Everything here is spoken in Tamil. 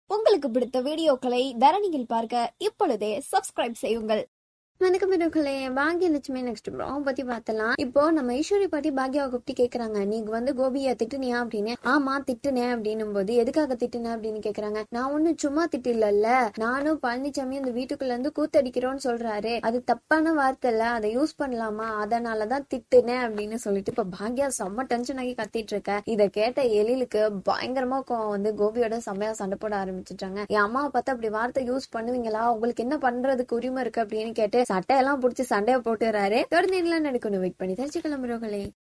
உங்களுக்கு பிடித்த வீடியோக்களை தரணியில் பார்க்க இப்பொழுதே சப்ஸ்கிரைப் செய்யுங்கள் வணக்கம் பிறகுகளே பாக்ய லட்சுமி நெக்ஸ்ட் ப்ரோம் பத்தி பார்த்தலாம் இப்போ நம்ம ஈஸ்வரி பாட்டி பாக்யாவை கூப்பிட்டு கேக்குறாங்க நீங்க வந்து கோபியை திட்டுனியா அப்படின்னு ஆமா திட்டுனேன் அப்படின்னும் போது எதுக்காக திட்டுன அப்படின்னு கேக்குறாங்க நான் ஒண்ணும் சும்மா திட்டில்லல்ல நானும் பழனிசாமி அந்த வீட்டுக்குள்ள இருந்து கூத்தடிக்கிறோம்னு சொல்றாரு அது தப்பான வார்த்தை இல்ல அதை யூஸ் பண்ணலாமா அதனாலதான் திட்டுனேன் அப்படின்னு சொல்லிட்டு இப்ப பாக்யா செம்ம டென்ஷன் ஆகி கத்திட்டு இருக்க இத கேட்ட எழிலுக்கு பயங்கரமா கோவம் வந்து கோபியோட செம்மையா சண்டை போட ஆரம்பிச்சிட்டாங்க என் அம்மாவை பார்த்து அப்படி வார்த்தை யூஸ் பண்ணுவீங்களா உங்களுக்கு என்ன பண்றதுக்கு உரிமை இருக்கு அப்படின்னு கேட்டு சட்டையெல்லாம் புடிச்சு சண்டைய போட்டுறாரு தொடர்ந்து என்ன நடக்கணும் வெயிட் பண்ணி தெரிஞ்சு கிளம்புறவங்களே